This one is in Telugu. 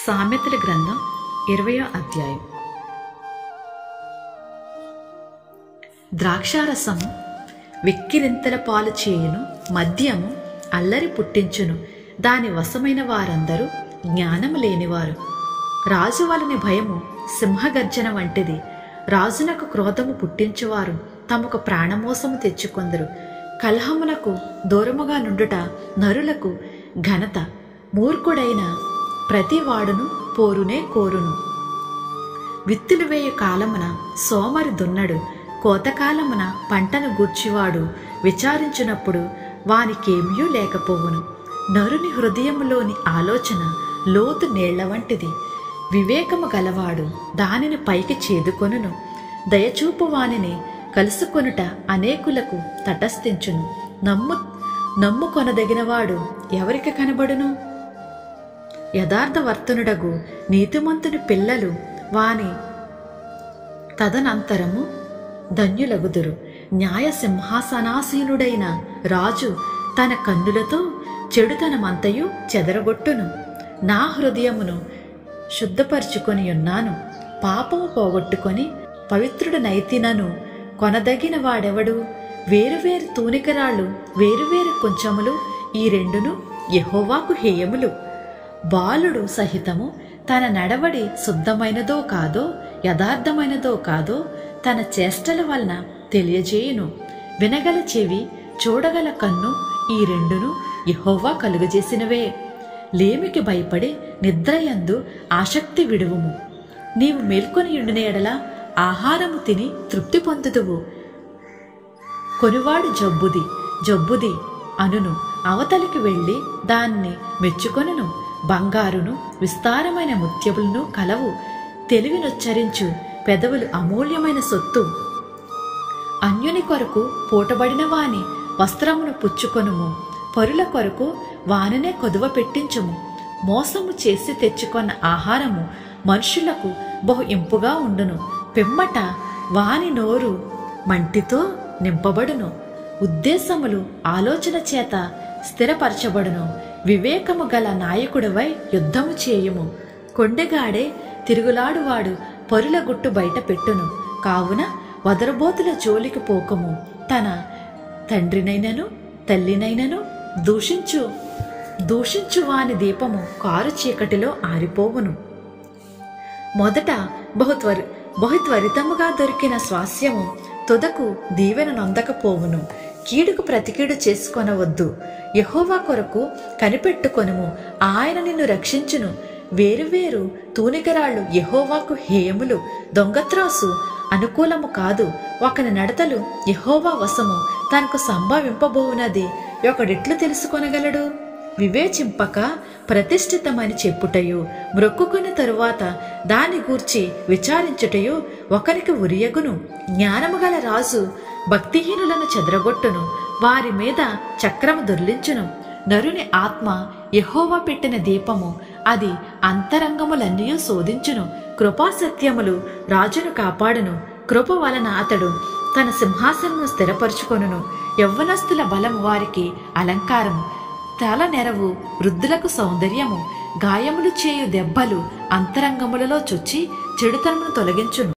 సామెతల గ్రంథం ఇరవయో అధ్యాయం ద్రాక్షారసము వెక్కిరింతల పాలు చేయును మద్యము అల్లరి పుట్టించును దాని వశమైన వారందరూ జ్ఞానము లేనివారు రాజు వలని భయము సింహగర్జన వంటిది రాజునకు క్రోధము పుట్టించువారు తమకు ప్రాణమోసము తెచ్చుకొందరు కలహమునకు దూరముగా నుండుట నరులకు ఘనత మూర్ఖుడైన ప్రతివాడును పోరునే కోరును విత్తులు వేయు కాలమున సోమరి దున్నడు కోతకాలమున పంటను గూర్చివాడు విచారించినప్పుడు వానికేమీ లేకపోవును నరుని హృదయములోని ఆలోచన లోతు నీళ్ల వంటిది వివేకము గలవాడు దానిని పైకి చేదుకొనును దయచూపు వానిని కలుసుకొనుట అనేకులకు తటస్థించును నమ్ము నమ్ముకొనదగినవాడు ఎవరికి కనబడును యథార్థవర్తనుడగు నీతిమంతుని పిల్లలు వాని తదనంతరము ధన్యులగుదురు న్యాయ సింహాసనాసీనుడైన రాజు తన కన్నులతో చెడుతనమంతయు చెదరగొట్టును నా హృదయమును శుద్ధపరుచుకొని ఉన్నాను పాపము పోగొట్టుకొని పవిత్రుడనైతినను కొనదగిన వాడెవడు వేరువేరు తూనికరాళ్ళు వేరువేరు కొంచెములు ఈ రెండును యెహోవాకు హేయములు బాలుడు సహితము తన నడవడి శుద్ధమైనదో కాదో యథార్థమైనదో కాదో తన చేష్టల వలన తెలియజేయును వినగల చెవి చూడగల కన్ను ఈ రెండును యెహోవా కలుగజేసినవే లేమికి భయపడి నిద్రయందు ఆసక్తి విడువుము నీవు మేల్కొని ఉండిన ఎడల ఆహారము తిని తృప్తి పొందుదువు కొనువాడు జబ్బుది జబ్బుది అనును అవతలికి వెళ్ళి దాన్ని మెచ్చుకొనును బంగారును విస్తారమైన ముత్యములను కలవు తెలివినొచ్చరించు పెదవులు అమూల్యమైన సొత్తు అన్యుని కొరకు పూటబడిన వాని వస్త్రమును పుచ్చుకొనుము పరుల కొరకు వానినే కొదువ పెట్టించుము మోసము చేసి తెచ్చుకొన్న ఆహారము మనుషులకు బహు ఇంపుగా ఉండును పిమ్మట వాని నోరు మంటితో నింపబడును ఉద్దేశములు ఆలోచన చేత స్థిరపరచబడును వివేకము గల నాయకుడివై యుద్ధము చేయుము కొండెగాడే తిరుగులాడువాడు పరుల గుట్టు బయట పెట్టును కావున వదరబోతుల జోలికి పోకము తన తండ్రినైనను తల్లినైనను దూషించు దూషించు వాని దీపము కారు చీకటిలో ఆరిపోవును మొదట బహుత్వరి బహుత్వరితముగా దొరికిన స్వాస్యము తుదకు దీవెన నొందకపోవును కీడుకు ప్రతికీడు చేసుకొనవద్దు యహోవా కొరకు కనిపెట్టుకొనుము ఆయన నిన్ను రక్షించును వేరువేరు తూనికరాళ్ళు యహోవాకు హేయములు దొంగత్రాసు అనుకూలము కాదు ఒకని నడతలు యహోవా వశము తనకు సంభవింపబోవునది ఒకడిట్లు తెలుసుకొనగలడు వివేచింపక ప్రతిష్ఠితమని చెప్పుటయు మ్రొక్కుకుని తరువాత దాని గూర్చి విచారించుటయు ఒకరికి ఉరియగును జ్ఞానము గల రాజు భక్తిహీనులను చెదరగొట్టును వారి మీద చక్రము దొర్లించును నరుని ఆత్మ యహోవా పెట్టిన దీపము అది అంతరంగములన్నీ శోధించును కృపాసత్యములు రాజును కాపాడును కృప వలన అతడు తన సింహాసనము స్థిరపరుచుకొనును యవ్వనస్తుల బలం వారికి అలంకారము తల నెరవు వృద్ధులకు సౌందర్యము గాయములు చేయు దెబ్బలు అంతరంగములలో చొచ్చి చెడుతనమును తొలగించును